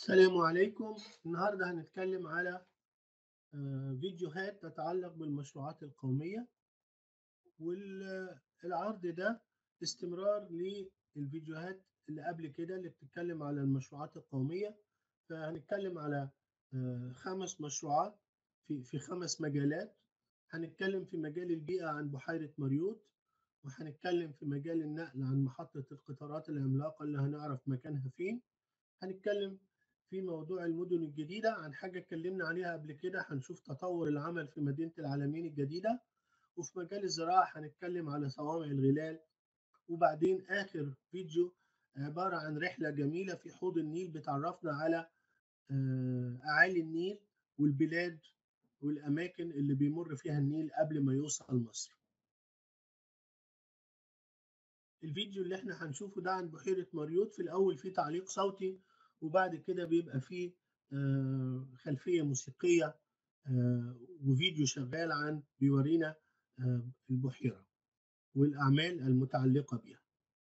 السلام عليكم النهاردة هنتكلم على آه، فيديوهات تتعلق بالمشروعات القومية والعرض ده استمرار للفيديوهات اللي قبل كده اللي بتتكلم على المشروعات القومية فهنتكلم على آه، خمس مشروعات في في خمس مجالات هنتكلم في مجال البيئة عن بحيرة مريوط وهنتكلم في مجال النقل عن محطة القطارات العملاقة اللي هنعرف مكانها فين هنتكلم في موضوع المدن الجديدة عن حاجة اتكلمنا عليها قبل كده هنشوف تطور العمل في مدينة العالمين الجديدة وفي مجال الزراعة هنتكلم على صوامع الغلال وبعدين آخر فيديو عبارة عن رحلة جميلة في حوض النيل بتعرفنا على آه، أعالي النيل والبلاد والأماكن اللي بيمر فيها النيل قبل ما يوصل مصر الفيديو اللي احنا هنشوفه ده عن بحيرة مريوط في الأول فيه تعليق صوتي وبعد كده بيبقى فيه آه، خلفية موسيقية آه، وفيديو شغال عن بيورينا آه، البحيرة والأعمال المتعلقة بها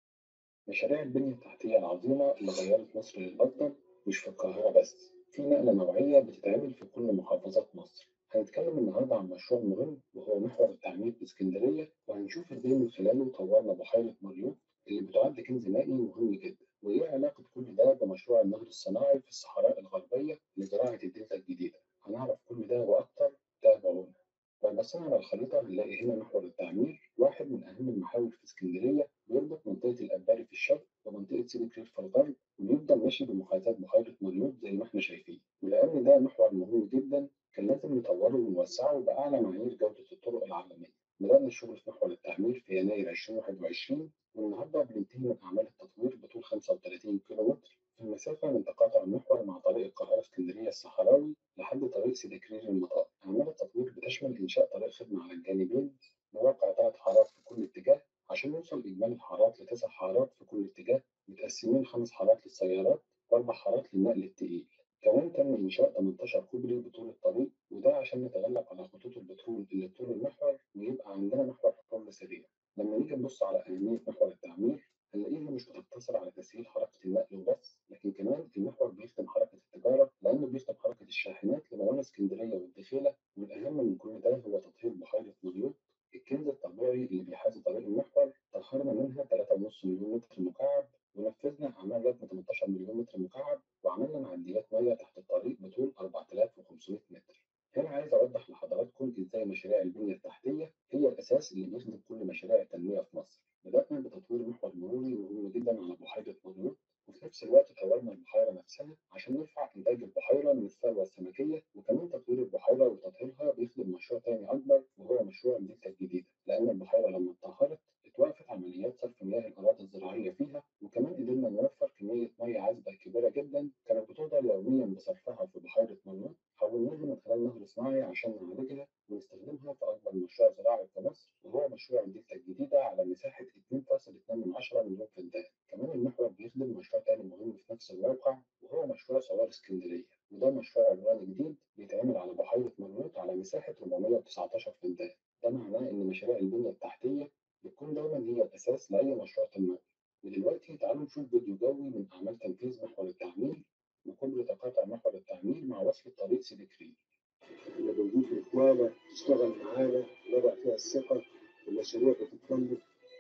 مشاريع البنية التحتية العظيمة اللي غيرت مصر للأفضل مش في القاهرة بس في نقلة نوعية بتتعمل في كل محافظات مصر هنتكلم النهاردة عن مشروع مهم وهو محور التعمير باسكندرية وهنشوف ازاي من خلاله طورنا بحيرة مريوط اللي بتعد كنز مائي مهم جدا وايه علاقة كل ده بمشروع النهر الصناعي في الصحراء الغربية لزراعة الدلتا الجديدة هنعرف كل ده وأكتر تابعونا لو بصينا على الخريطة هنلاقي هنا محور التعمير واحد من أهم المحاور في اسكندرية بيربط منطقة الأباري في الشرق ومنطقة سيدي كرير في الغرب وبيفضل ماشي بمحاذاة بحيرة مريوط زي ما احنا شايفين ولأن ده محور مهم جدا كان لازم نطوره ونوسعه بأعلى معايير جودة الطرق العالمية بدأنا الشغل في محور التعمير في يناير 2021 والنهارده بننتهي من أعمال التطوير بطول 35 كيلومتر في المسافة من تقاطع المحور مع طريق القاهرة اسكندرية الصحراوي لحد طريق سيدي كرير المطار. أعمال التطوير بتشمل إنشاء طريق خدمة على الجانبين بواقع ثلاث حارات في كل اتجاه عشان يوصل إجمالي الحارات لتسع حارات في كل اتجاه متقسمين خمس حارات للسيارات وأربع حارات للنقل التقيل. كمان تم إنشاء 18 كوبري بطول الطريق وده عشان نتغلب على خطوط البترول اللي بطول المحور ويبقى عندنا محور حر سريع. لما نيجي نبص على أهمية محور التعمير هنلاقيها مش بتقتصر على تسهيل حركة النقل وبس لكن كمان المحور بيخدم حركة التجارة لأنه بيخدم حركة الشاحنات لموانئ اسكندرية والدخيلة والأهم من كل ده هو تطهير بحيرة مريوط الكنز الطبيعي اللي بيحاذي طريق المحور طهرنا منها 3.5 مليون متر مكعب ونفذنا أعمال ردم 18 مليون متر مكعب وعملنا معديات مياه تحت الطريق بطول 4500 متر. هنا عايز أوضح لحضراتكم إزاي مشاريع البنية التحتية هي الأساس اللي بيخدم كل مشاريع التنمية في مصر. بدأنا بتطوير محور مروري مهم جدا على بحيرة مريوط وفي نفس الوقت طورنا البحيرة نفسها عشان نرفع إنتاج البحيرة من الثروة السمكية وكمان تطوير البحيرة وتطهيرها بيخدم مشروع تاني أكبر وهو مشروع الدلتا الجديدة لأن البحيرة لما اتطهرت اتوقفت عمليات صرف مياه الأراضي الزراعية فيها وكمان قدرنا نوفر كمية مياه عذبة كبيرة جدا كانت بتقدر يوميا بصرفها في بحيرة مريوط حولناها من خلال نهر صناعي عشان نعالجها ونستخدمها في أكبر مشروع زراعي في مصر وهو مشروع الدلتا الجديدة على مساحة 2.2 مليون فدان كمان المحور بيخدم مشروع تاني مهم في نفس الموقع وهو مشروع سوار اسكندرية وده مشروع عمراني جديد بيتعمل على بحيرة مريوط على مساحة 419 فدان ده معناه إن مشاريع البنية التحتية بتكون دايما هي الأساس لأي مشروع تنموي ودلوقتي تعالوا نشوف فيديو جوي من أعمال تنفيذ محور التعمير وكبر تقاطع محور التعمير مع وصل الطريق سيدي كرير. احنا بنجيب رجاله تشتغل معانا نضع فيها الثقه المشاريع بتتكلف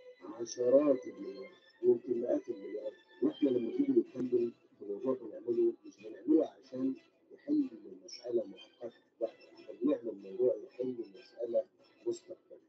عشرات المليارات يمكن مئات المليارات واحنا لما تيجي نتكلم بموضوع بنعمله مش بنعمله عشان يحل المساله مؤقتا لا احنا بنعمل موضوع يحل المساله مستقبلا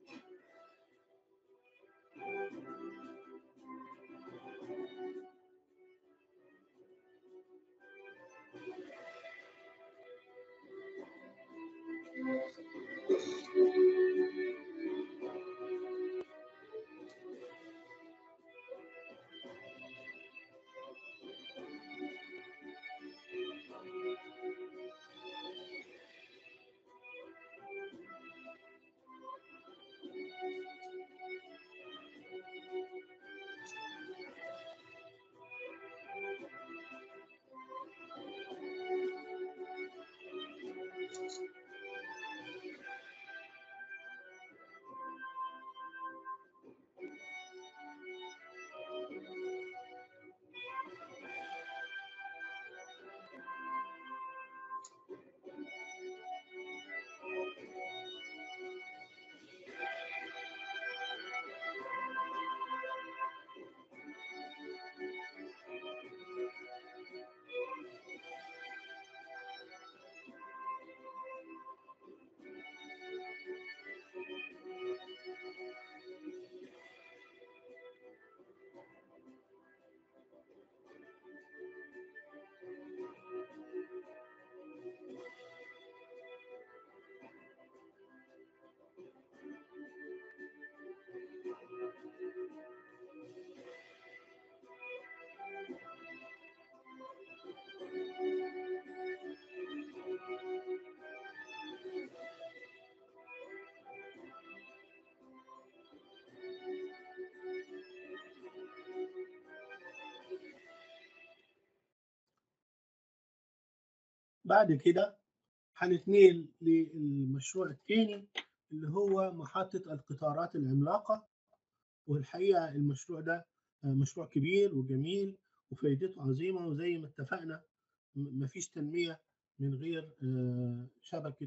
بعد كده هنتنقل للمشروع الثاني اللي هو محطة القطارات العملاقة والحقيقة المشروع ده مشروع كبير وجميل وفائدته عظيمة وزي ما اتفقنا مفيش تنمية من غير شبكة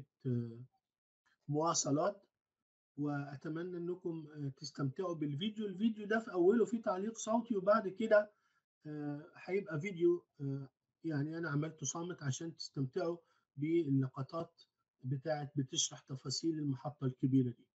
مواصلات وأتمنى أنكم تستمتعوا بالفيديو الفيديو ده في أوله فيه تعليق صوتي وبعد كده هيبقى فيديو يعني أنا عملته صامت عشان تستمتعوا باللقطات بتاعت بتشرح تفاصيل المحطة الكبيرة دي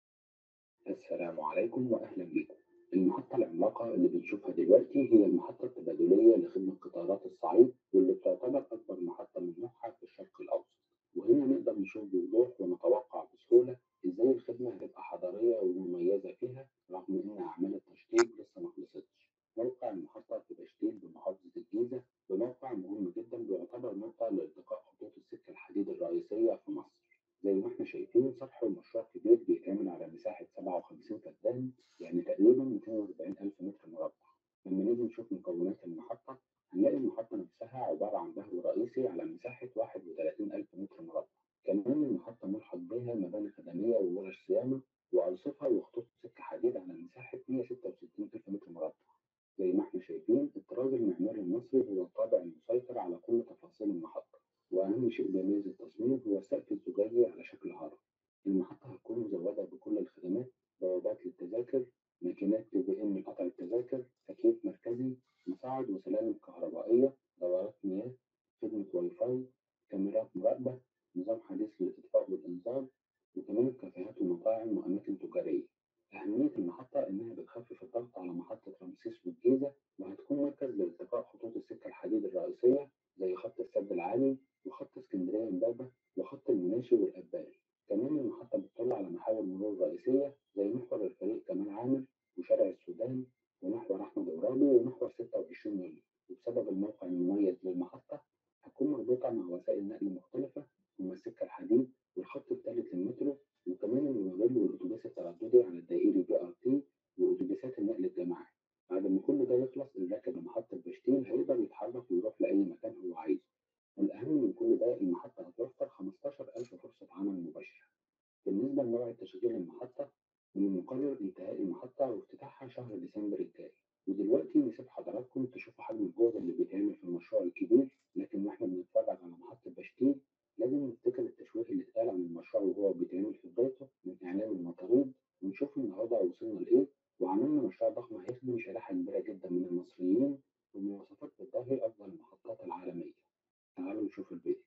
السلام عليكم وأهلا بكم المحطة العملاقة اللي بنشوفها دلوقتي هي المحطة التبادلية لخدمة قطارات الصعيد واللي بتعتبر أكبر محطة من نوعها في الشرق الأوسط وهنا نقدر نشوف بوضوح ونتوقع بسهولة إزاي الخدمة هتبقى حضارية ومميزة فيها رغم إن أعمال التشطيب لسه ما خلصتش موقع المحطة في بشتيل بمحافظة الجيزة وموقع مهم جدا بيعتبر نقطة لالتقاء خطوط السكة الحديد الرئيسية في مصر زي ما احنا شايفين سطح المشروع كبير بيتعمل على مساحة 57 فدان يعني تقريبا 240 ألف متر مربع لما نيجي نشوف مكونات المحطة هنلاقي المحطة نفسها عبارة عن بهو رئيسي على مساحة 31 ألف متر مربع كمان المحطة ملحق بها مباني خدمية وورش صيانة وأرصفة وخطوط سكة حديد على مساحة 166 ألف متر مربع زي ما احنا شايفين الطراز المعماري المصري هو الطابع المسيطر على كل تفاصيل المحطة وأهم شيء بيميز التصميم هو السقف الزجاجي على شكل هرم المحطة هتكون مزودة بكل الخدمات بوابات للتذاكر ماكينات بي بي ام لقطع التذاكر تكييف مركزي مصاعد وسلالم كهربائية دورات مياه خدمة واي فاي كاميرات مراقبة نظام حديث للإطفاء والإنذار وكمان كافيهات ومطاعم وأماكن تجارية أهمية المحطة إنها بتخفف الضغط على محطة رمسيس والجيزة وهتكون مركز لالتقاء خطوط السكة الحديد الرئيسية زي خط السد العالي وخط اسكندرية امبابة وخط المناشي والأباري كمان المحطة بتطل على محاور مرور رئيسية زي محور الفريق كمال عامر وشارع السودان ومحور أحمد عرابي ومحور 26 يوليو وبسبب الموقع المميز للمحطة هتكون مربوطة مع وسائل نقل مختلفة هم السكة الحديد والخط الثالث للمترو وكمان المونوريل والأتوبيس الترددي على الدائري بي ار تي وأتوبيسات النقل الجماعي بعد ما كل ده يخلص الراكب لمحطة بشتين هيقدر يتحرك ويروح لأي مكان هو عايزه والأهم من كل ده المحطة هتوفر 15000 فرصة عمل مباشرة بالنسبة لموعد تشغيل المحطة من المقرر انتهاء المحطة وافتتاحها شهر ديسمبر الجاي ودلوقتي نسيب حضراتكم تشوفوا حجم الجهد اللي بيتعمل في المشروع الكبير لكن واحنا بنتفرج على محطة بشتين لازم نفتكر التشويه اللي اتقال عن المشروع وهو بيتعمل في بدايته من إعلان المطاريد ونشوف النهارده وصلنا لإيه وعملنا مشروع ضخم هيخدم شريحة كبيرة جدا من المصريين بمواصفات بتضاهي أفضل المحطات العالمية. تعالوا نشوف الفيديو.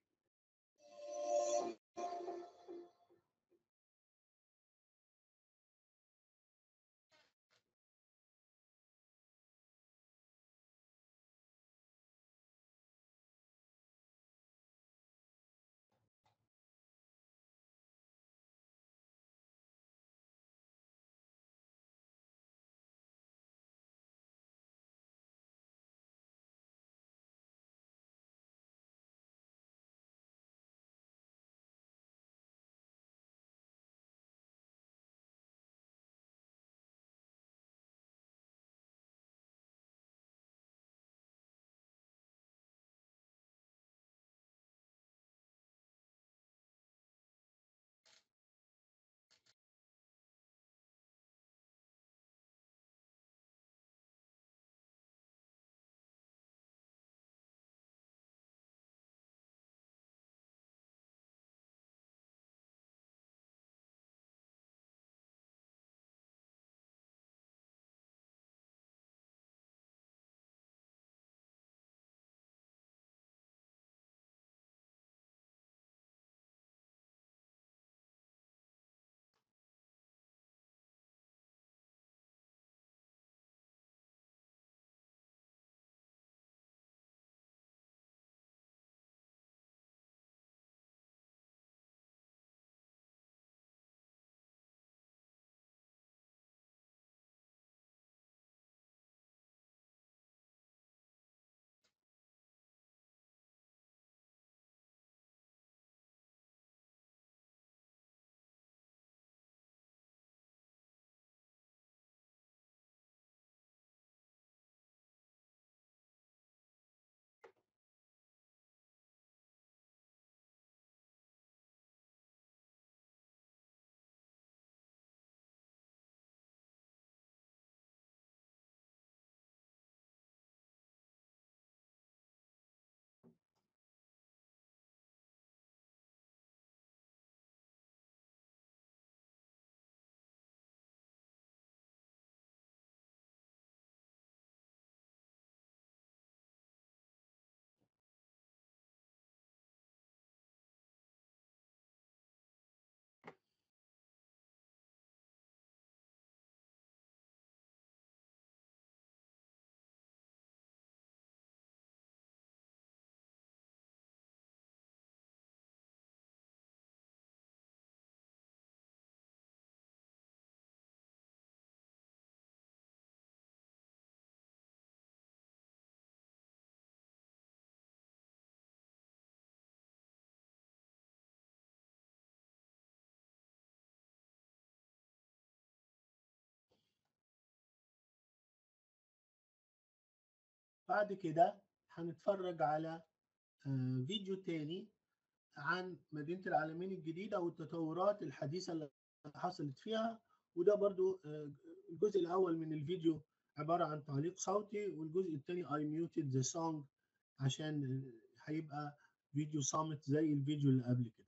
بعد كده هنتفرج على آه، فيديو تاني عن مدينة العالمين الجديدة والتطورات الحديثة اللي حصلت فيها وده برضو آه، الجزء الأول من الفيديو عبارة عن تعليق صوتي والجزء الثاني I muted the song عشان آه، هيبقى فيديو صامت زي الفيديو اللي قبل كده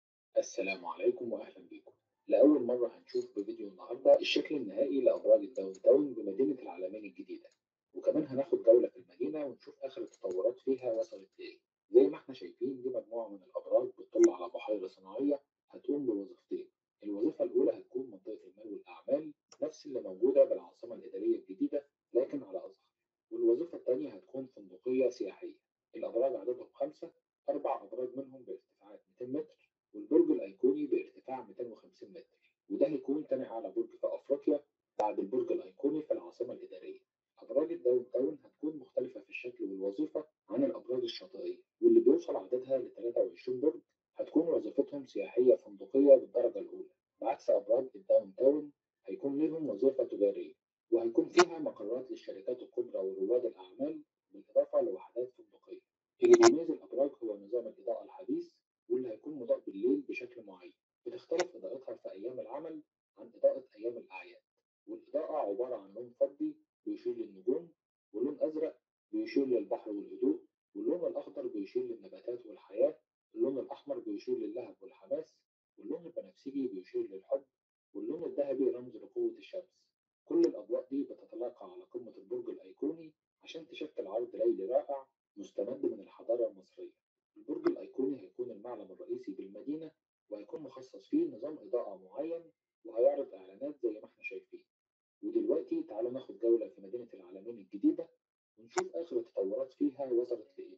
السلام عليكم واهلا بكم لاول مره هنشوف بفيديو النهارده الشكل النهائي لابراج الداون تاون بمدينه العالمين الجديده وكمان هناخد جوله في المدينه ونشوف اخر التطورات فيها وصلت لايه زي ما احنا شايفين دي مجموعه من الابراج بتطل على بحيره صناعيه هتقوم بوظيفتين الوظيفه الاولى هتكون منطقه المال والاعمال نفس اللي موجوده بالعاصمه الاداريه الجديده لكن على اصغر والوظيفه الثانيه هتكون فندقيه سياحيه الابراج عددهم خمسه اربع ابراج منهم بارتفاعات 200 متر والبرج الايقوني بارتفاع 250 متر وده هيكون تاني اعلى برج في افريقيا بعد البرج الايقوني في العاصمه الاداريه ابراج الداون تاون هتكون مختلفه في الشكل والوظيفه عن الابراج الشاطئيه واللي بيوصل عددها ل 23 برج هتكون وظيفتهم سياحيه فندقيه بالدرجه الاولى بعكس ابراج الداون تاون هيكون لهم وظيفه تجاريه وهيكون فيها مقرات للشركات الكبرى ورواد الاعمال بالاضافه لوحدات فندقيه اللي بيميز الابراج هو نظام الاضاءه الحديث واللي هيكون مضاء بالليل بشكل معين بتختلف اضاءتها في ايام العمل عن اضاءه ايام الاعياد والاضاءه عباره عن لون فضي بيشير للنجوم ولون ازرق بيشير للبحر والهدوء واللون الاخضر بيشير للنباتات والحياه اللون الاحمر بيشير للهب والحماس واللون البنفسجي بيشير للحب واللون الذهبي رمز لقوه الشمس كل الاضواء دي بتتلاقى على قمه البرج الايقوني عشان تشكل عرض ليلي رائع مستمد من الحضاره المصريه البرج الايقوني هيكون المعلم الرئيسي بالمدينه وهيكون مخصص فيه نظام اضاءه معين وهيعرض اعلانات زي ما احنا شايفين ودلوقتي تعالوا ناخد جوله في مدينه العالمين الجديده ونشوف اخر التطورات فيها وصلت لايه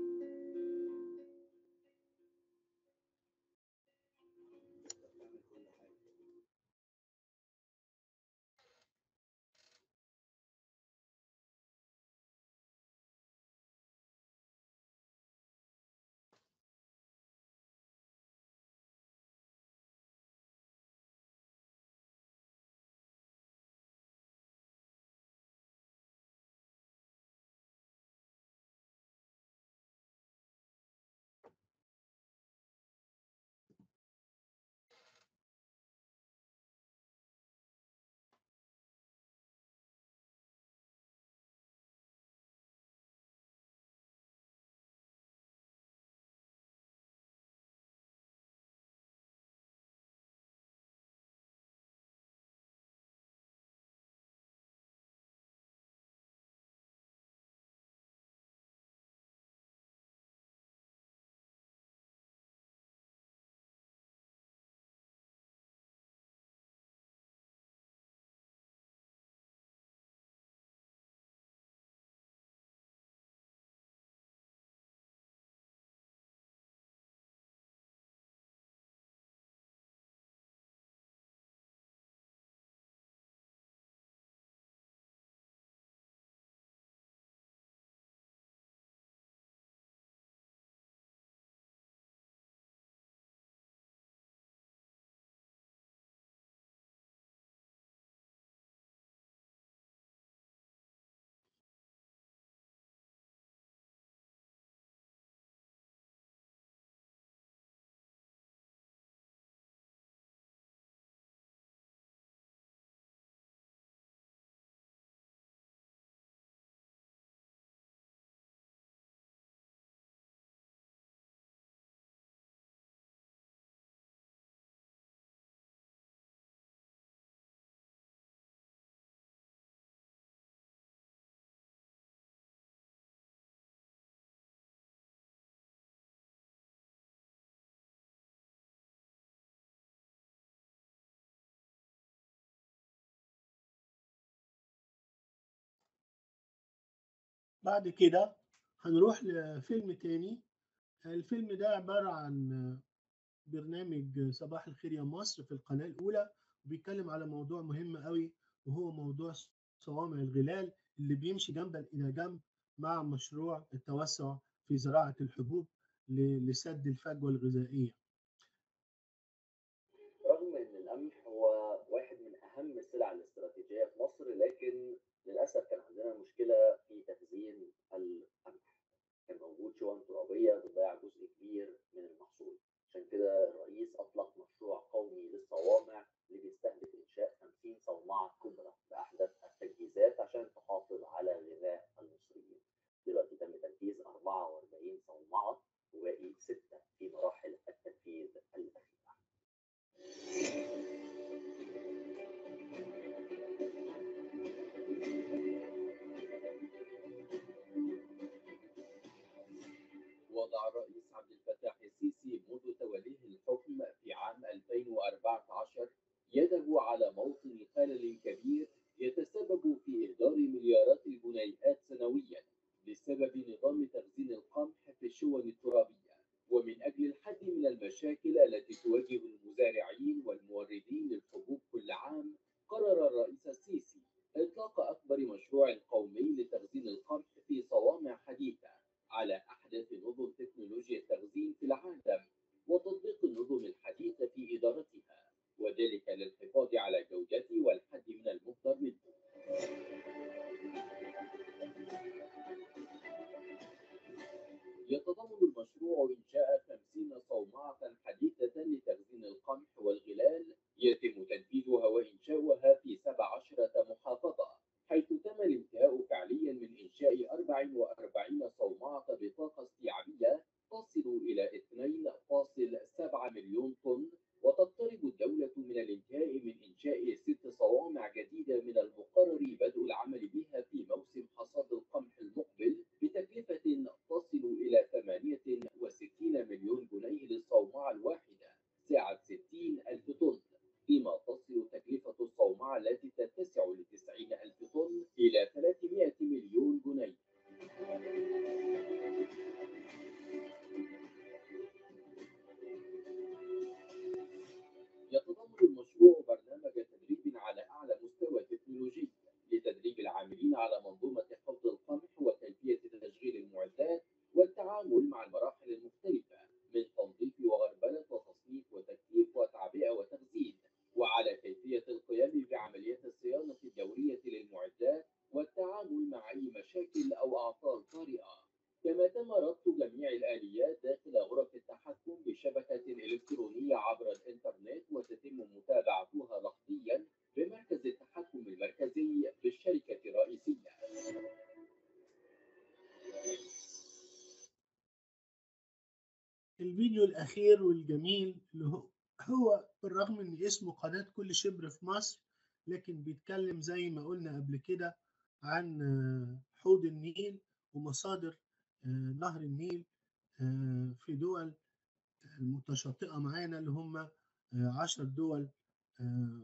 بعد كده هنروح لفيلم تاني الفيلم ده عبارة عن برنامج صباح الخير يا مصر في القناة الأولى وبيتكلم على موضوع مهم قوي وهو موضوع صوامع الغلال اللي بيمشي جنبا إلى جنب مع مشروع التوسع في زراعة الحبوب ل- لسد الفجوة الغذائية رغم ان القمح هو واحد من اهم السلع الاستراتيجيه في مصر لكن للأسف كان عندنا مشكلة في تخزين القمح كان موجود شون ترابية بتضيع جزء كبير من المحصول عشان كده الرئيس أطلق مشروع قومي للصوامع اللي بيستهدف إنشاء 50 صومعة كبرى بأحدث التجهيزات عشان تحافظ على غذاء المصريين دلوقتي تم تنفيذ 44 صومعة وباقي ستة في مراحل التنفيذ الأخيرة وضع الرئيس عبد الفتاح السيسي منذ توليه الحكم في عام 2014 يده على موطن خلل كبير يتسبب في إهدار مليارات الجنيهات سنويا بسبب نظام تخزين القمح في الشون الترابية ومن أجل الحد من المشاكل التي تواجه المزارعين والموردين للحبوب كل عام قرر الرئيس السيسي إطلاق أكبر مشروع قومي لتخزين القمح في صوامع حديثة على أحدث نظم تكنولوجيا التخزين في العالم وتطبيق النظم الحديثة في إدارتها وذلك للحفاظ على جودته والحد من المهدر منه يتضمن المشروع إنشاء 50 صومعة حديثة لتخزين القمح والغلال يتم تنفيذها وإنشاؤها في 17 محافظة حيث تم الانتهاء فعليا من إنشاء 44 صومعة بطاقة استيعابية تصل إلى 2.7 مليون طن وتقترب الدولة من الانتهاء من إنشاء ست صوامع جديدة من المقرر بدء العمل بها في موسم حصاد القمح المقبل بتكلفة تصل إلى 68 مليون جنيه للصومعة الواحدة سعة 60 ألف طن فيما تصل تكلفة الصومعة التي تتسع ل 90 ألف طن إلى 300 مليون جنيه يتضمن المشروع برنامج تدريب على أعلى مستوى تكنولوجي لتدريب العاملين على منظومة حفظ القمح وكيفية تشغيل المعدات والتعامل مع المراحل المختلفة من تنظيف وغربلة وتصنيف وتكييف وتعبئة وتخزين وعلى كيفية القيام بعمليات الصيانة الدورية للمعدات والتعامل مع أي مشاكل أو أعطال طارئة كما تم ربط جميع الآليات داخل غرف التحكم بشبكة إلكترونية عبر الإنترنت وتتم متابعتها لحظيا بمركز التحكم المركزي بالشركة الرئيسية الفيديو الأخير والجميل اللي هو هو بالرغم إن اسمه قناة كل شبر في مصر لكن بيتكلم زي ما قلنا قبل كده عن آه، حوض النيل ومصادر آه، نهر النيل آه، في دول المتشاطئة معانا اللي هم آه، عشر دول آه،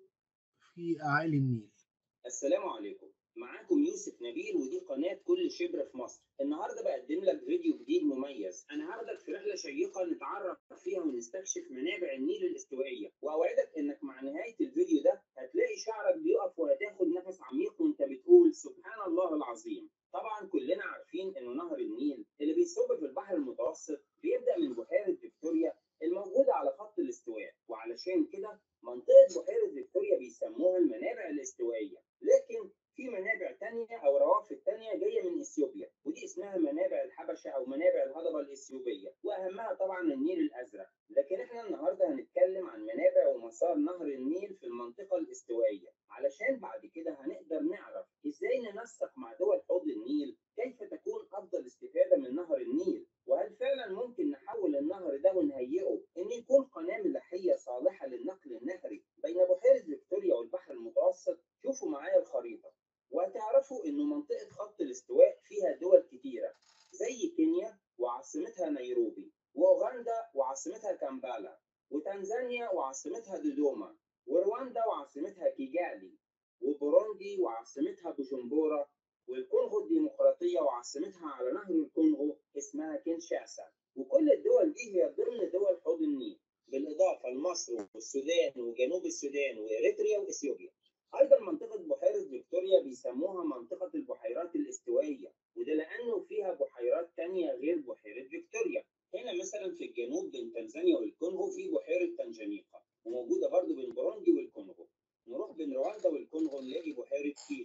في أعالي النيل السلام عليكم معاكم يوسف نبيل ودي قناة كل شبر في مصر النهاردة بقدم لك فيديو جديد مميز أنا هاخدك في رحلة شيقة نتعرف فيها ونستكشف منابع النيل الاستوائية وأوعدك إنك مع نهاية الفيديو ده هتلاقي شعرك بيقف وهتاخد نفس عميق وأنت بتقول سبحان الله العظيم طبعا كلنا عارفين إنه نهر النيل اللي بيصب في البحر المتوسط بيبدأ من بحيرة فيكتوريا الموجودة على خط الاستواء وعلشان كده منطقة بحيرة فيكتوريا بيسموها المنابع الاستوائية لكن في منابع تانية أو روافد تانية جاية من إثيوبيا ودي اسمها منابع الحبشة أو منابع الهضبة الإثيوبية وأهمها طبعا النيل الأزرق لكن إحنا النهاردة هنتكلم عن منابع ومسار نهر النيل في المنطقة الاستوائية علشان بعد كده هنقدر نعرف إزاي ننسق مع دول حوض النيل كيف تكون أفضل استفادة من نهر النيل وهل فعلا ممكن نحول النهر ده ونهيئه إنه يكون قناة ملاحية صالحة للنقل النهري بين بحيرة فيكتوريا والبحر المتوسط شوفوا معايا الخريطة وهتعرفوا إنه منطقة خط الاستواء فيها دول كتيرة زي كينيا وعاصمتها نيروبي وأوغندا وعاصمتها كامبالا وتنزانيا وعاصمتها دودوما ورواندا وعاصمتها كيجالي وبوروندي وعاصمتها بوجمبورا والكونغو الديمقراطية وعاصمتها على نهر الكونغو اسمها كينشاسا وكل الدول دي هي ضمن دول حوض النيل بالإضافة لمصر والسودان وجنوب السودان وإريتريا وإثيوبيا أيضا منطقة بحيرة فيكتوريا بيسموها منطقة البحيرات الاستوائية وده لأنه فيها بحيرات تانية غير بحيرة فيكتوريا هنا مثلا في الجنوب بين تنزانيا والكونغو في بحيرة تنجانيقا وموجودة برضو بين بوروندي والكونغو نروح بين رواندا والكونغو نلاقي بحيرة كيفو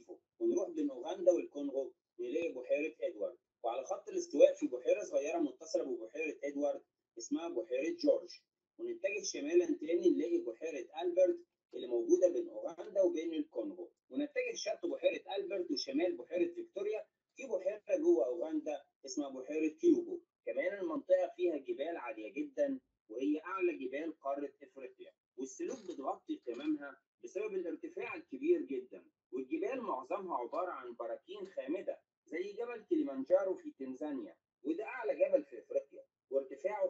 ونروح بين اوغندا والكونغو نلاقي بحيره ادوارد وعلى خط الاستواء في بحيره صغيره متصله ببحيره ادوارد اسمها بحيره جورج ونتجه شمالا تاني نلاقي بحيره البرت اللي موجوده بين اوغندا وبين الكونغو ونتجه شرق بحيره البرت وشمال بحيره فيكتوريا في بحيره جوه اوغندا اسمها بحيره كيوبو كمان المنطقه فيها جبال عاليه جدا وهي اعلى جبال قاره افريقيا والسلوك بتغطي قممها بسبب الارتفاع الكبير جدا والجبال معظمها عباره عن براكين خامده زي جبل كليمانجارو في تنزانيا وده اعلى جبل في افريقيا وارتفاعه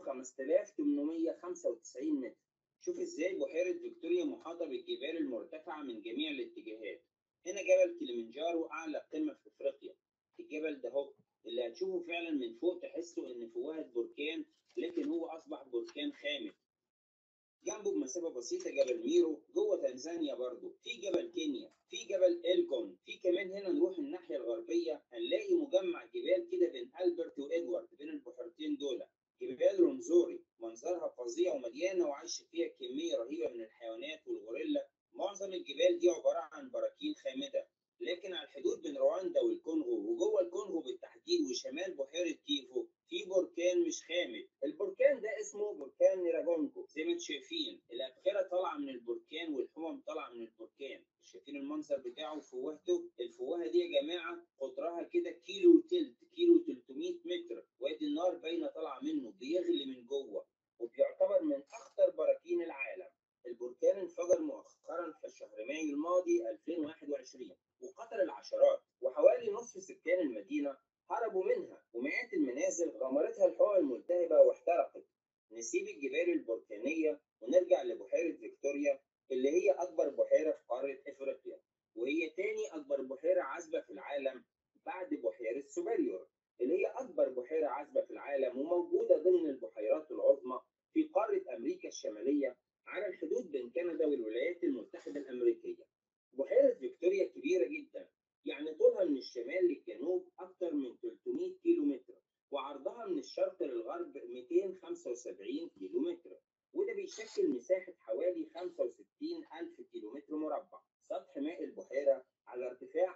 5895 متر شوف ازاي بحيره فيكتوريا محاطه بالجبال المرتفعه من جميع الاتجاهات هنا جبل كليمانجارو اعلى قمه في افريقيا الجبل ده هو اللي هتشوفه فعلا من فوق تحسه ان فوهة بركان لكن هو اصبح بركان خامد جنبه بمسافه بسيطه جبل ميرو جوه تنزانيا برضه في جبل كينيا في جبل إلجون في كمان هنا نروح الناحيه الغربيه هنلاقي مجمع جبال كده بين البرت وادوارد بين البحيرتين دول جبال رونزوري منظرها فظيع ومليانه وعايش فيها كميه رهيبه من الحيوانات والغوريلا معظم الجبال دي عباره عن براكين خامده لكن على الحدود بين رواندا والكونغو وجوه الكونغو بالتحديد وشمال بحيره كيفو في بركان مش خامد البركان ده اسمه بركان نيراجونجو زي ما انتم شايفين الابخره طالعه من البركان والحمم طالعه من البركان شايفين المنظر بتاعه وفوهته الفوهه دي يا جماعه قطرها كده كيلو وتلت كيلو 300 متر وادي النار باينه طالعه منه بيغلي من جوه وبيعتبر من اخطر براكين العالم البركان انفجر مؤخرا في شهر مايو الماضي 2021 وقتل العشرات وحوالي نصف سكان المدينه هربوا منها ومئات المنازل غمرتها الحقن الملتهبه واحترقت نسيب الجبال البركانيه ونرجع لبحيره فيكتوريا اللي هي اكبر بحيره في قاره افريقيا وهي تاني اكبر بحيره عذبه في العالم بعد بحيره سوبريور اللي هي اكبر بحيره عذبه في العالم وموجوده ضمن البحيرات العظمى في قاره امريكا الشماليه على الحدود بين كندا والولايات المتحده الامريكيه بحيره فيكتوريا كبيره جدا يعني طولها من الشمال للجنوب أكثر من 300 كيلو متر وعرضها من الشرق للغرب 275 كيلو متر وده بيشكل مساحة حوالي 65 ألف كيلو متر مربع سطح ماء البحيرة على ارتفاع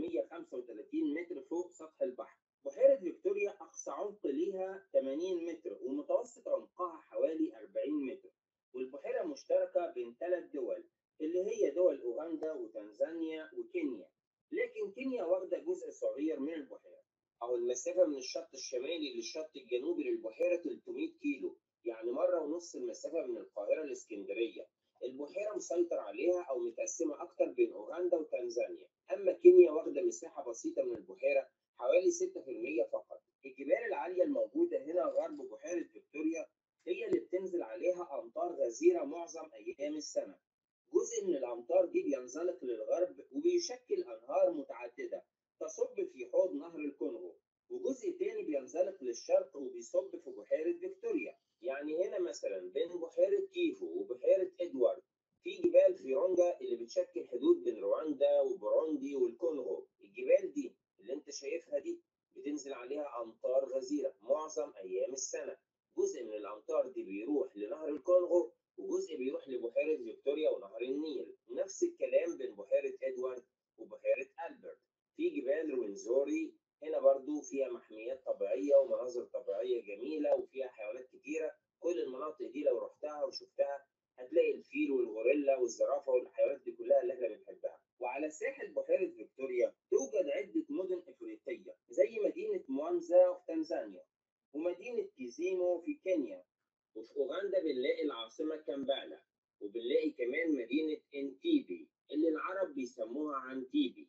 1135 متر فوق سطح البحر بحيرة فيكتوريا أقصى عمق ليها 80 متر ومتوسط عمقها حوالي 40 متر والبحيرة مشتركة بين ثلاث دول اللي هي دول أوغندا وتنزانيا وكينيا لكن كينيا واخده جزء صغير من البحيره او المسافه من الشط الشمالي للشط الجنوبي للبحيره 300 كيلو يعني مره ونص المسافه من القاهره لاسكندريه البحيره مسيطر عليها او متقسمه اكتر بين اوغندا وتنزانيا اما كينيا واخده مساحه بسيطه من البحيره حوالي 6% فقط الجبال العاليه الموجوده هنا غرب بحيره فيكتوريا هي اللي بتنزل عليها امطار غزيره معظم ايام السنه جزء من الأمطار دي بينزلق للغرب وبيشكل أنهار متعددة تصب في حوض نهر الكونغو وجزء تاني بينزلق للشرق وبيصب في بحيرة فيكتوريا يعني هنا مثلا بين بحيرة كيفو وبحيرة إدوارد في جبال فيرونجا اللي بتشكل حدود بين رواندا وبوروندي والكونغو الجبال دي اللي انت شايفها دي بتنزل عليها أمطار غزيرة معظم أيام السنة جزء من الأمطار دي بيروح لنهر الكونغو وجزء بيروح لبحيرة فيكتوريا ونهر النيل نفس الكلام بين بحيرة إدوارد وبحيرة ألبرت في جبال روينزوري هنا برضو فيها محميات طبيعية ومناظر طبيعية جميلة وفيها حيوانات كتيرة كل المناطق دي لو رحتها وشفتها هتلاقي الفيل والغوريلا والزرافة والحيوانات دي كلها اللي احنا بنحبها وعلى ساحل بحيرة فيكتوريا توجد عدة مدن إفريقية زي مدينة موانزا في تنزانيا ومدينة كيزيمو في كينيا وفي أوغندا بنلاقي العاصمة كامبالا وبنلاقي كمان مدينة انتيبي اللي العرب بيسموها عنتيبي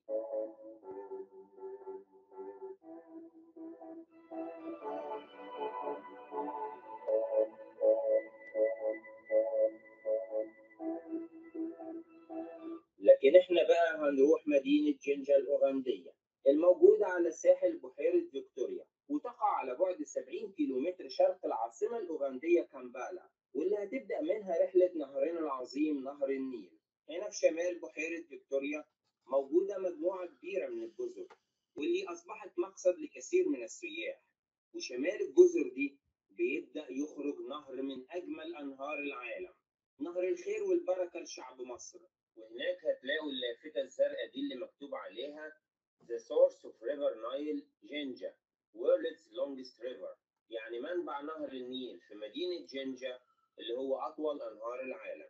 لكن احنا بقى هنروح مدينة جنجا الأوغندية الموجودة على ساحل بحيرة فيكتوريا وتقع على بعد 70 كيلومتر شرق العاصمة الأوغندية كامبالا واللي هتبدأ منها رحلة نهرنا العظيم نهر النيل هنا في شمال بحيرة فيكتوريا موجودة مجموعة كبيرة من الجزر واللي أصبحت مقصد لكثير من السياح وشمال الجزر دي بيبدأ يخرج نهر من أجمل أنهار العالم نهر الخير والبركة لشعب مصر وهناك هتلاقوا اللافتة الزرقاء دي اللي مكتوب عليها the source of river Nile Jinja world's longest river يعني منبع نهر النيل في مدينة جنجا اللي هو أطول أنهار العالم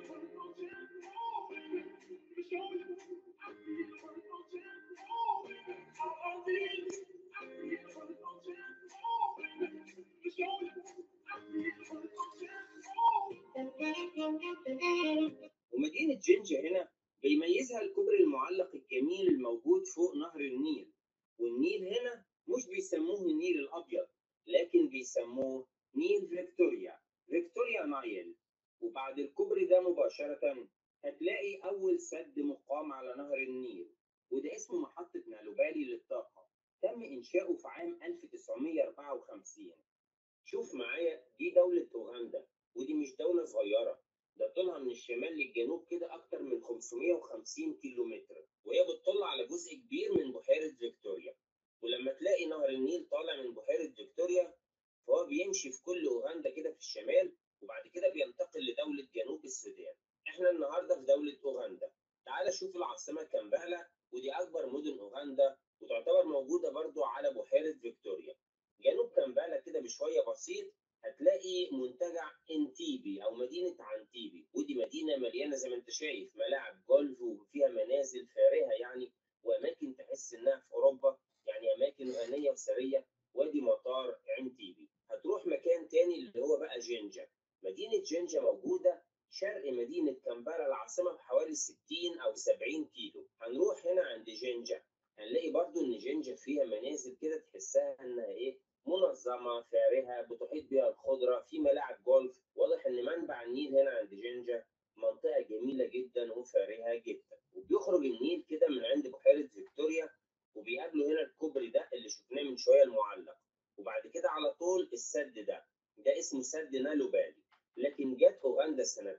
ومدينة جنجا هنا بيميزها الكوبري المعلق الجميل الموجود فوق نهر النيل والنيل هنا مش بيسموه النيل الأبيض لكن بيسموه نيل فيكتوريا فيكتوريا نايل وبعد الكوبري ده مباشرة هتلاقي أول سد مقام على نهر النيل وده اسمه محطة نالوبالي للطاقة تم إنشاؤه في عام 1954 شوف معايا دي دولة أوغندا ودي مش دولة صغيرة ده طولها من الشمال للجنوب كده أكتر من 550 كيلو متر وهي بتطل على جزء كبير من بحيرة فيكتوريا ولما تلاقي نهر النيل طالع من بحيرة فيكتوريا فهو بيمشي في كل أوغندا كده في الشمال وبعد كده بينتقل لدولة جنوب السودان احنا النهارده في دولة أوغندا تعال شوف العاصمة كامبالا ودي أكبر مدن أوغندا وتعتبر موجودة برضو على بحيرة فيكتوريا جنوب كامبالا كده بشوية بسيط هتلاقي منتجع انتيبي او مدينه عنتيبي ودي مدينه مليانه زي ما انت شايف ملاعب جولف وفيها منازل فارهه يعني واماكن تحس انها في اوروبا يعني اماكن غنيه وثريه وادي مطار عنتيبي هتروح مكان تاني اللي هو بقى جنجا مدينه جنجا موجوده شرق مدينه كامبالا العاصمه بحوالي 60 او 70 كيلو هنروح هنا عند جنجا هنلاقي برضو ان جنجا فيها منازل كده تحسها انها ايه منظمة فارهة بتحيط بها الخضرة في ملاعب جولف واضح ان منبع النيل هنا عند جنجا منطقة جميلة جدا وفارهة جدا وبيخرج النيل كده من عند بحيرة فيكتوريا وبيقابله هنا الكوبري ده اللي شفناه من شوية المعلق وبعد كده على طول السد ده ده اسمه سد نالوبالي لكن جت أوغندا سنة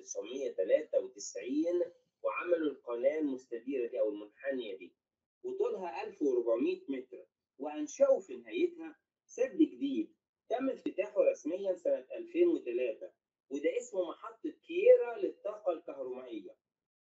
1993 وعملوا القناة المستديرة دي أو المنحنية دي وطولها 1400 متر وأنشأوا في نهايتها سد جديد تم افتتاحه رسميا سنة 2003 وده اسمه محطة كييرا للطاقة الكهرومائية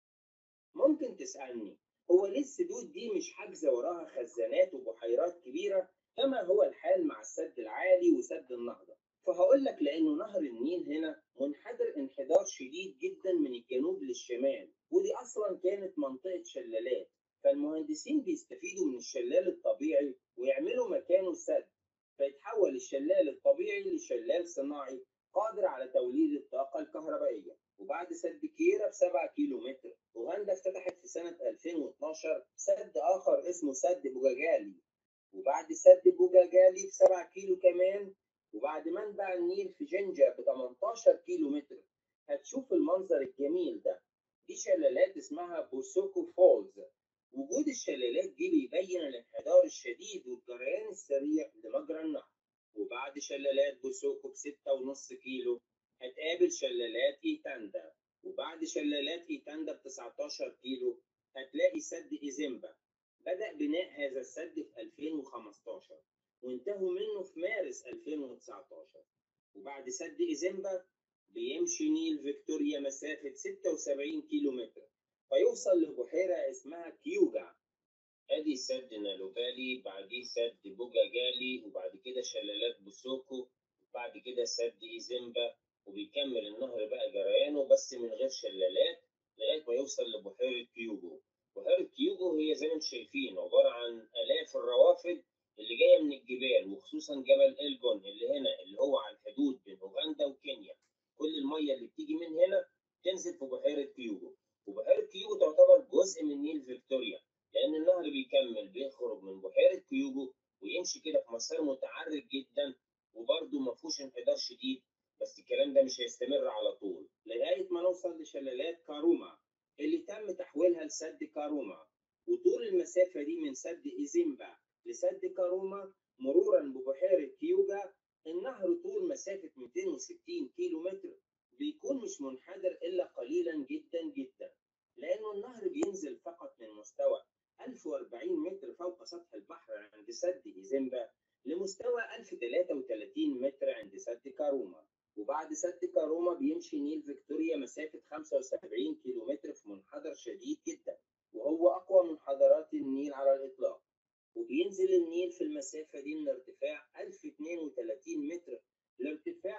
ممكن تسألني هو ليه السدود دي مش حاجزة وراها خزانات وبحيرات كبيرة كما هو الحال مع السد العالي وسد النهضة فهقول لك لأنه نهر النيل هنا منحدر انحدار شديد جدا من الجنوب للشمال ودي أصلا كانت منطقة شلالات فالمهندسين بيستفيدوا من الشلال الطبيعي ويعملوا مكانه سد فيتحول الشلال الطبيعي لشلال صناعي قادر على توليد الطاقة الكهربائية وبعد سد كيرا بسبعة كيلو متر أوغندا افتتحت في سنة 2012 سد آخر اسمه سد بوجاجالي وبعد سد بوجاجالي بسبعة كيلو كمان وبعد منبع النيل في جنجا ب 18 كيلو متر هتشوف المنظر الجميل ده دي شلالات اسمها بوسوكو فولز وجود الشلالات دي بيبين الانحدار الشديد والجريان السريع لمجرى النهر وبعد شلالات بوسوكو بستة ونص كيلو هتقابل شلالات إيتاندا وبعد شلالات إيتاندا ب 19 كيلو هتلاقي سد إيزيمبا بدأ بناء هذا السد في 2015 وانتهوا منه في مارس 2019 وبعد سد إيزيمبا بيمشي نيل فيكتوريا مسافة 76 كيلو متر فيوصل لبحيرة اسمها كيوجا ادي سد نالوبالي بعديه سد بوجاجالي وبعد كده شلالات بوسوكو وبعد كده سد ايزيمبا وبيكمل النهر بقى جريانه بس من غير شلالات لغايه ما يوصل لبحيره كيوجو بحيره كيوجو هي زي ما انتم شايفين عباره عن الاف الروافد اللي جايه من الجبال وخصوصا جبل الجون اللي هنا اللي هو على الحدود بين اوغندا وكينيا كل الميه اللي بتيجي من هنا تنزل في بحيره كيوجو وبحيره كيوجو تعتبر جزء من نيل فيكتوريا لان النهر بيكمل بيخرج من بحيره كيوجو ويمشي كده في مسار متعرج جدا وبرده ما فيهوش انحدار شديد بس الكلام ده مش هيستمر على طول لغايه ما نوصل لشلالات كاروما اللي تم تحويلها لسد كاروما وطول المسافه دي من سد ايزيمبا لسد كاروما مرورا ببحيره كيوجا النهر طول مسافه 260 كيلو متر بيكون مش منحدر الا قليلا جدا جدا لانه النهر بينزل فقط من مستوى 1040 متر فوق سطح البحر عند سد إيزيمبا لمستوى 1033 متر عند سد كاروما وبعد سد كاروما بيمشي نيل فيكتوريا مسافة 75 كيلومتر في منحدر شديد جدا وهو أقوى منحدرات النيل على الإطلاق وبينزل النيل في المسافة دي من ارتفاع 1032 متر لارتفاع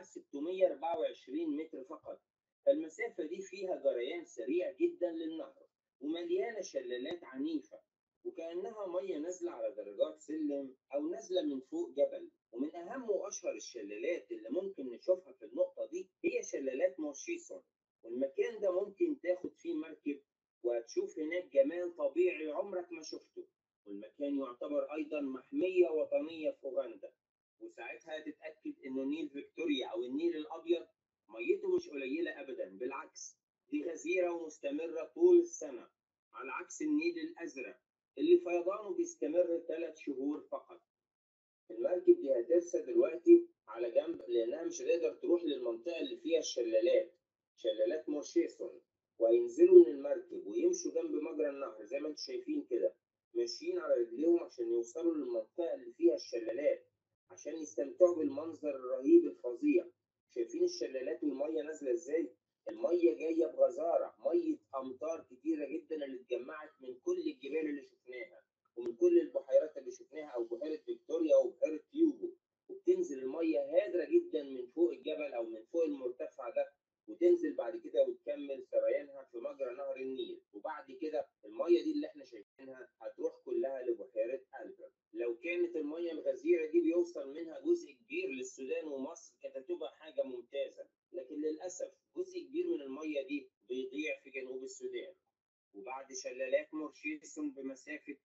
624 متر فقط فالمسافة دي فيها جريان سريع جدا للنهر ومليانة شلالات عنيفة وكأنها مية نازلة على درجات سلم أو نازلة من فوق جبل ومن أهم وأشهر الشلالات اللي ممكن نشوفها في النقطة دي هي شلالات مورشيسون والمكان ده ممكن تاخد فيه مركب وهتشوف هناك جمال طبيعي عمرك ما شفته والمكان يعتبر أيضا محمية وطنية في أوغندا وساعتها تتأكد إنه نيل فيكتوريا أو النيل الأبيض ميته مش قليلة أبدا بالعكس دي غزيرة ومستمرة طول السنة على عكس النيل الأزرق اللي فيضانه بيستمر ثلاث شهور فقط المركب دي هترسى دلوقتي على جنب لأنها مش هتقدر تروح للمنطقة اللي فيها الشلالات شلالات مورشيسون وهينزلوا من المركب ويمشوا جنب مجرى النهر زي ما انتم شايفين كده ماشيين على رجليهم عشان يوصلوا للمنطقة اللي فيها الشلالات عشان يستمتعوا بالمنظر الرهيب الفظيع شايفين الشلالات والمية نازلة ازاي؟ المية جاية بغزارة مية أمطار كتيرة جدا اللي اتجمعت من كل الجبال اللي شفناها ومن كل البحيرات اللي شفناها أو بحيرة فيكتوريا أو بحيرة تيوبو وبتنزل المية هادرة جدا من فوق الجبل أو من فوق المرتفع ده وتنزل بعد كده وتكمل سريانها في مجرى نهر النيل وبعد كده المية دي اللي احنا شايفينها هتروح كلها لبحيرة ألبر لو كانت المية الغزيرة دي بيوصل منها جزء كبير للسودان ومصر كانت هتبقى حاجة ممتازة لكن للأسف جزء كبير من المية دي بيضيع في جنوب السودان وبعد شلالات مورشيسون بمسافة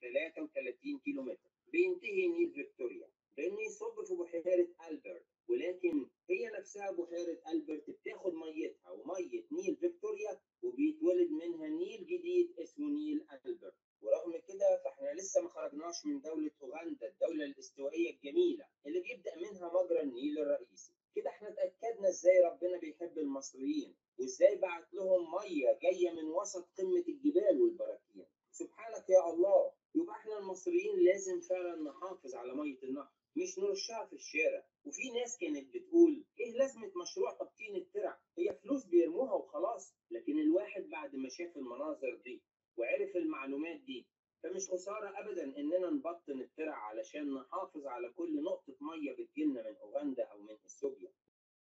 33 كيلومتر بينتهي نيل فيكتوريا بأنه يصب في بحيرة ألبرت ولكن هي نفسها بحيرة ألبرت بتاخد ميتها ومية نيل فيكتوريا وبيتولد منها نيل جديد اسمه نيل ألبرت ورغم كده فاحنا لسه ما خرجناش من دولة أوغندا الدولة الاستوائية الجميلة اللي بيبدأ منها مجرى النيل الرئيسي كده احنا اتأكدنا ازاي ربنا بيحب المصريين وازاي بعت لهم مية جاية من وسط قمة الجبال والبراكين سبحانك يا الله يبقى احنا المصريين لازم فعلا نحافظ على مية النهر مش نرشها في الشارع وفي ناس كانت بتقول ايه لازمة مشروع تبطين الترع هي فلوس بيرموها وخلاص لكن الواحد بعد ما شاف المناظر دي وعرف المعلومات دي فمش خسارة أبدا إننا نبطن الترع علشان نحافظ على كل نقطة مية بتجيلنا من أوغندا أو من إثيوبيا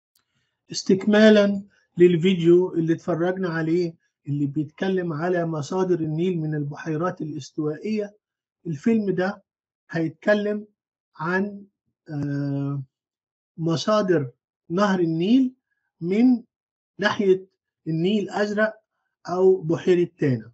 استكمالا للفيديو اللي اتفرجنا عليه اللي بيتكلم على مصادر النيل من البحيرات الاستوائية الفيلم ده هيتكلم عن آه، مصادر نهر النيل من ناحية النيل الأزرق أو بحيرة تانا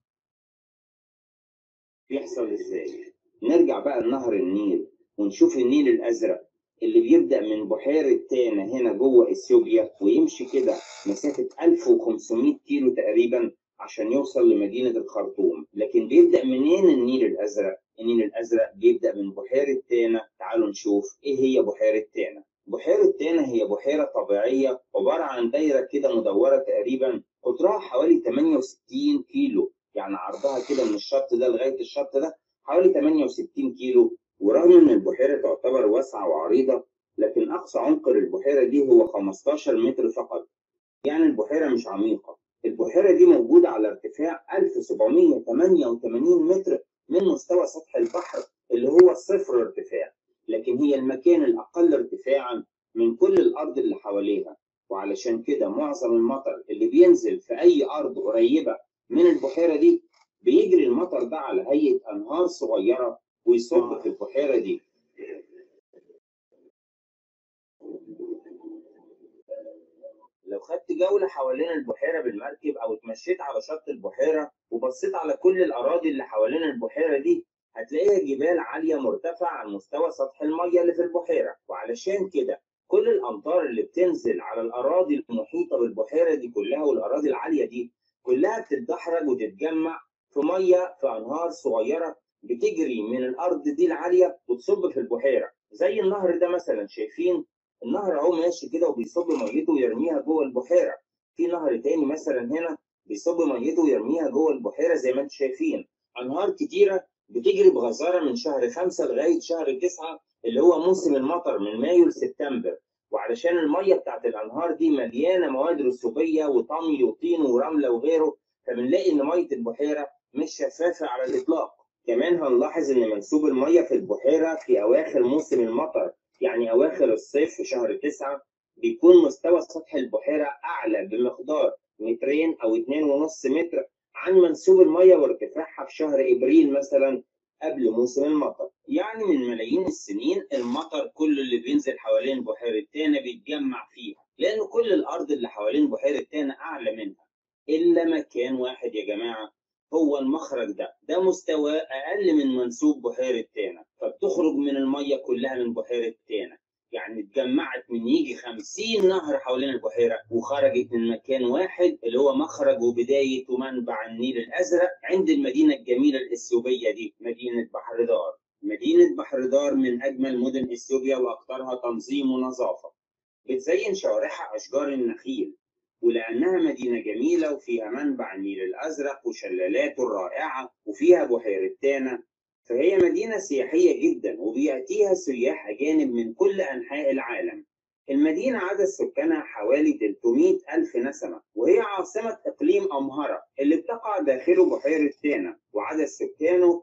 بيحصل إزاي؟ نرجع بقى لنهر النيل ونشوف النيل الأزرق اللي بيبدأ من بحيرة تانا هنا جوه إثيوبيا ويمشي كده مسافة 1500 كيلو تقريبا عشان يوصل لمدينة الخرطوم لكن بيبدأ منين النيل الأزرق؟ النيل الأزرق بيبدأ من بحيرة تانا تعالوا نشوف إيه هي بحيرة تانا بحيرة تانا هي بحيرة طبيعية عبارة عن دايرة كده مدورة تقريبا قطرها حوالي 68 كيلو يعني عرضها كده من الشط ده لغاية الشط ده حوالي 68 كيلو ورغم ان البحيرة تعتبر واسعة وعريضة لكن اقصى عمق للبحيرة دي هو 15 متر فقط يعني البحيرة مش عميقة البحيرة دي موجودة على ارتفاع 1788 متر من مستوى سطح البحر اللي هو صفر ارتفاع لكن هي المكان الأقل ارتفاعا من كل الأرض اللي حواليها وعلشان كده معظم المطر اللي بينزل في أي أرض قريبة من البحيرة دي بيجري المطر ده على هيئة أنهار صغيرة ويصب في البحيرة دي لو خدت جولة حوالين البحيرة بالمركب أو اتمشيت على شط البحيرة وبصيت على كل الأراضي اللي حوالين البحيرة دي هتلاقيها جبال عالية مرتفعة عن مستوى سطح المية اللي في البحيرة وعلشان كده كل الأمطار اللي بتنزل على الأراضي المحيطة بالبحيرة دي كلها والأراضي العالية دي كلها بتتدحرج وتتجمع في مية في أنهار صغيرة بتجري من الأرض دي العالية وتصب في البحيرة زي النهر ده مثلا شايفين النهر اهو ماشي كده وبيصب ميته ويرميها جوه البحيره في نهر تاني مثلا هنا بيصب ميته ويرميها جوه البحيره زي ما انتم شايفين انهار كتيره بتجري بغزاره من شهر خمسة لغايه شهر تسعة اللي هو موسم المطر من مايو لسبتمبر وعلشان الميه بتاعت الانهار دي مليانه مواد رسوبيه وطمي وطين ورمله وغيره فبنلاقي ان ميه البحيره مش شفافة على الإطلاق كمان هنلاحظ إن منسوب المية في البحيرة في أواخر موسم المطر يعني أواخر الصيف في شهر تسعة بيكون مستوى سطح البحيرة أعلى بمقدار مترين أو اتنين ونص متر عن منسوب المية وارتفاعها في شهر إبريل مثلا قبل موسم المطر يعني من ملايين السنين المطر كل اللي بينزل حوالين بحيرة تانا بيتجمع فيها لأن كل الأرض اللي حوالين بحيرة تانا أعلى منها إلا مكان واحد يا جماعة هو المخرج ده ده مستوى أقل من منسوب بحيرة تانا فبتخرج من المية كلها من بحيرة تانا يعني اتجمعت من يجي 50 نهر حوالين البحيرة وخرجت من مكان واحد اللي هو مخرج وبداية ومنبع النيل الأزرق عند المدينة الجميلة الإثيوبية دي مدينة بحر دار مدينة بحر دار من أجمل مدن إثيوبيا وأكثرها تنظيم ونظافة بتزين شوارعها أشجار النخيل ولأنها مدينة جميلة وفيها منبع النيل الأزرق وشلالاته الرائعة وفيها بحيرة تانا فهي مدينة سياحية جدا وبيأتيها سياح أجانب من كل أنحاء العالم المدينة عدد سكانها حوالي 300 ألف نسمة وهي عاصمة إقليم أمهرة اللي بتقع داخله بحيرة تانا وعدد سكانه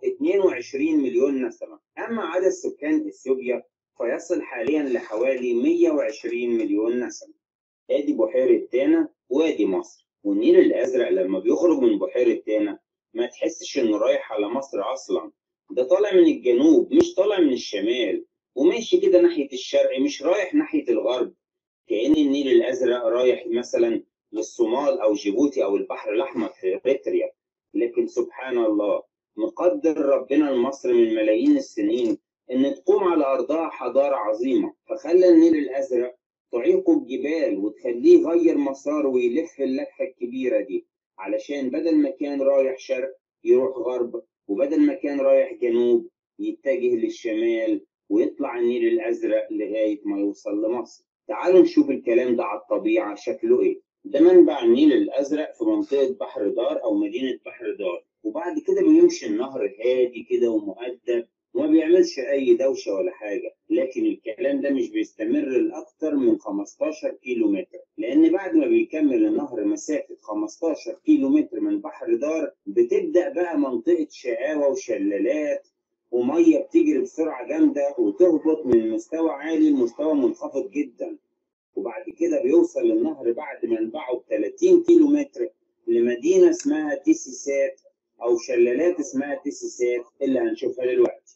22 مليون نسمة أما عدد سكان إثيوبيا فيصل حاليا لحوالي 120 مليون نسمة ادي بحيرة تانا وادي مصر والنيل الازرق لما بيخرج من بحيرة تانا ما تحسش انه رايح على مصر اصلا ده طالع من الجنوب مش طالع من الشمال وماشي كده ناحية الشرق مش رايح ناحية الغرب كأن النيل الازرق رايح مثلا للصومال او جيبوتي او البحر الاحمر في اريتريا لكن سبحان الله مقدر ربنا لمصر من ملايين السنين ان تقوم على ارضها حضارة عظيمة فخلى النيل الازرق تعيقه الجبال وتخليه يغير مساره ويلف اللفة الكبيرة دي علشان بدل ما كان رايح شرق يروح غرب وبدل ما كان رايح جنوب يتجه للشمال ويطلع النيل الأزرق لغاية ما يوصل لمصر تعالوا نشوف الكلام ده على الطبيعة شكله إيه ده منبع النيل الأزرق في منطقة بحر دار أو مدينة بحر دار وبعد كده بيمشي النهر هادي كده ومؤدب وما بيعملش أي دوشة ولا حاجة لكن الكلام ده مش بيستمر لأكتر من 15 كيلو متر لأن بعد ما بيكمل النهر مسافة 15 كيلو متر من بحر دار بتبدأ بقى منطقة شقاوة وشلالات ومية بتجري بسرعة جامدة وتهبط من مستوى عالي لمستوى منخفض جدا وبعد كده بيوصل النهر بعد منبعه ب 30 كيلو متر لمدينة اسمها تيسيسات أو شلالات اسمها تيسيسات اللي هنشوفها دلوقتي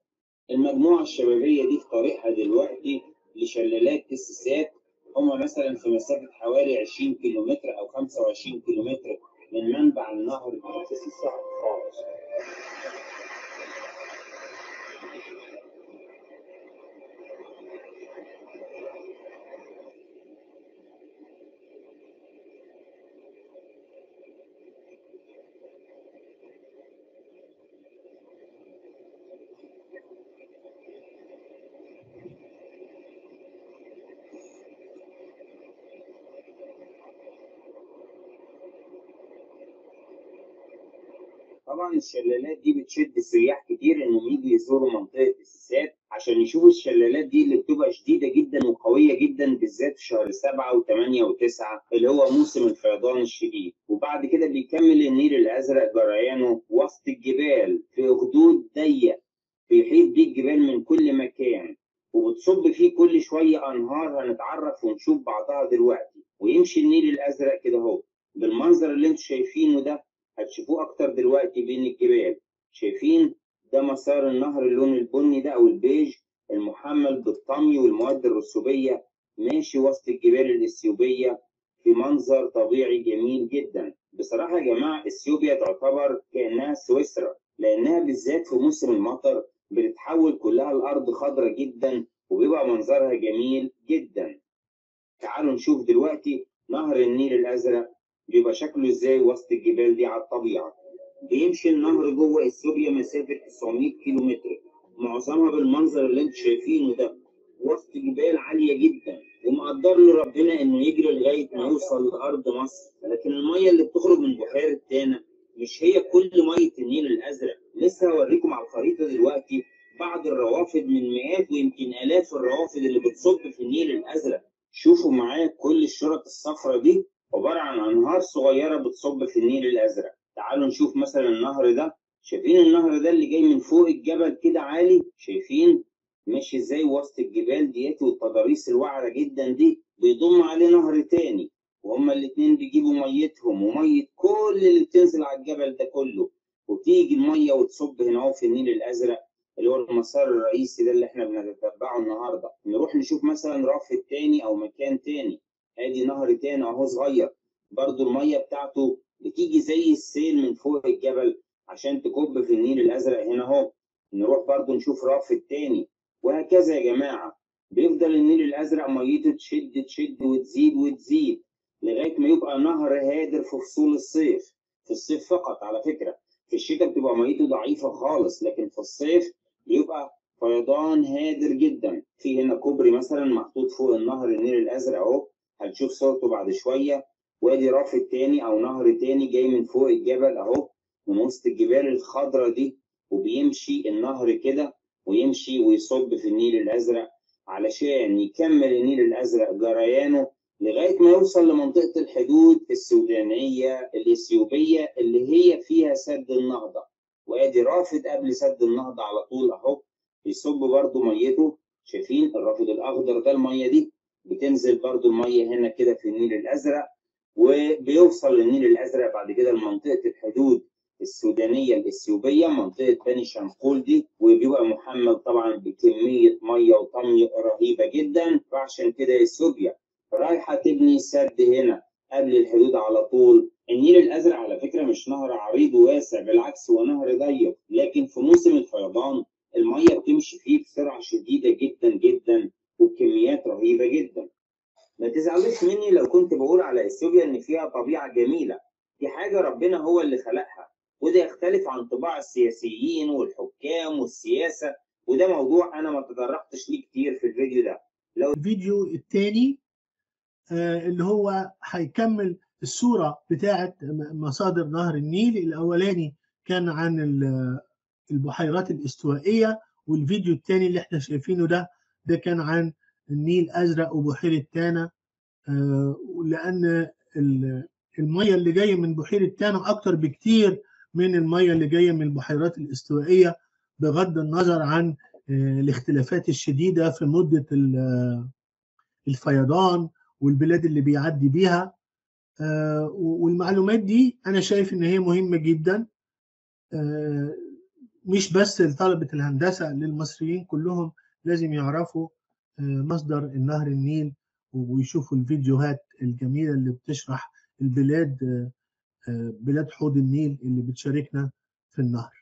المجموعة الشبابية دي في طريقها دلوقتي لشلالات تسيسات هما مثلا في مسافة حوالي 20 كيلومتر أو 25 كيلومتر من منبع النهر تسيسات خالص طبعا الشلالات دي بتشد سياح كتير انهم يجوا يزوروا منطقه السيسات عشان يشوفوا الشلالات دي اللي بتبقى شديده جدا وقويه جدا بالذات في شهر سبعه وثمانيه وتسعه اللي هو موسم الفيضان الشديد وبعد كده بيكمل النيل الازرق جريانه وسط الجبال في خدود ضيق بيحيط بيه الجبال من كل مكان وبتصب فيه كل شويه انهار هنتعرف ونشوف بعضها دلوقتي ويمشي النيل الازرق كده اهو بالمنظر اللي انتم شايفينه ده هتشوفوه اكتر دلوقتي بين الجبال شايفين ده مسار النهر اللون البني ده او البيج المحمل بالطمي والمواد الرسوبيه ماشي وسط الجبال الاثيوبيه في منظر طبيعي جميل جدا بصراحه يا جماعه اثيوبيا تعتبر كانها سويسرا لانها بالذات في موسم المطر بتتحول كلها الارض خضراء جدا وبيبقى منظرها جميل جدا تعالوا نشوف دلوقتي نهر النيل الازرق بيبقى شكله ازاي وسط الجبال دي على الطبيعه بيمشي النهر جوه اثيوبيا مسافه 900 كيلو متر معظمها بالمنظر اللي انتم شايفينه ده وسط جبال عاليه جدا ومقدر له ربنا انه يجري لغايه ما يوصل لارض مصر لكن الميه اللي بتخرج من بحيره تانا مش هي كل ميه النيل الازرق لسه هوريكم على الخريطه دلوقتي بعض الروافد من مئات ويمكن الاف الروافد اللي بتصب في النيل الازرق شوفوا معايا كل الشرط الصفراء دي عبارة عن أنهار صغيرة بتصب في النيل الأزرق تعالوا نشوف مثلا النهر ده شايفين النهر ده اللي جاي من فوق الجبل كده عالي شايفين ماشي ازاي وسط الجبال ديت والتضاريس الوعرة جدا دي بيضم عليه نهر تاني وهما الاتنين بيجيبوا ميتهم ومية كل اللي بتنزل على الجبل ده كله وتيجي المية وتصب هنا اهو في النيل الأزرق اللي هو المسار الرئيسي ده اللي احنا بنتتبعه النهارده نروح نشوف مثلا رف تاني أو مكان تاني ادي نهر تاني اهو صغير برضو المية بتاعته بتيجي زي السيل من فوق الجبل عشان تكب في النيل الأزرق هنا اهو نروح برضو نشوف رف التاني وهكذا يا جماعة بيفضل النيل الأزرق ميته تشد تشد وتزيد وتزيد لغاية ما يبقى نهر هادر في فصول الصيف في الصيف فقط على فكرة في الشتاء بتبقى ميته ضعيفة خالص لكن في الصيف بيبقى فيضان هادر جدا في هنا كوبري مثلا محطوط فوق النهر النيل الأزرق أهو هنشوف صورته بعد شوية وادي رف تاني أو نهر تاني جاي من فوق الجبل أهو من وسط الجبال الخضراء دي وبيمشي النهر كده ويمشي ويصب في النيل الأزرق علشان يكمل النيل الأزرق جريانه لغاية ما يوصل لمنطقة الحدود السودانية الإثيوبية اللي هي فيها سد النهضة وادي رافد قبل سد النهضة على طول أهو بيصب برضو ميته شايفين الرافد الأخضر ده المية دي بتنزل برضو المية هنا كده في النيل الأزرق وبيوصل النيل الأزرق بعد كده لمنطقة الحدود السودانيه الاثيوبيه منطقه بني شنقول دي وبيبقى محمل طبعا بكميه ميه وطمي رهيبه جدا فعشان كده اثيوبيا رايحه تبني سد هنا قبل الحدود على طول النيل الازرق على فكره مش نهر عريض وواسع بالعكس هو نهر ضيق لكن في موسم الفيضان الميه بتمشي فيه بسرعه شديده جدا جدا وبكميات رهيبه جدا ما تزعلوش مني لو كنت بقول على اثيوبيا ان فيها طبيعه جميله دي حاجه ربنا هو اللي خلقها وده يختلف عن طباع السياسيين والحكام والسياسه وده موضوع انا ما تطرقتش ليه كتير في الفيديو ده لو الفيديو الثاني اللي هو هيكمل الصوره بتاعه مصادر نهر النيل الاولاني كان عن البحيرات الاستوائيه والفيديو الثاني اللي احنا شايفينه ده ده كان عن النيل الازرق وبحيره تانا لان الميه اللي جايه من بحيره تانا اكتر بكتير من الميه اللي جايه من البحيرات الاستوائيه بغض النظر عن الاختلافات الشديده في مده الفيضان والبلاد اللي بيعدي بيها والمعلومات دي انا شايف ان هي مهمه جدا مش بس لطلبه الهندسه للمصريين كلهم لازم يعرفوا مصدر النهر النيل ويشوفوا الفيديوهات الجميله اللي بتشرح البلاد بلاد حوض النيل اللي بتشاركنا في النهر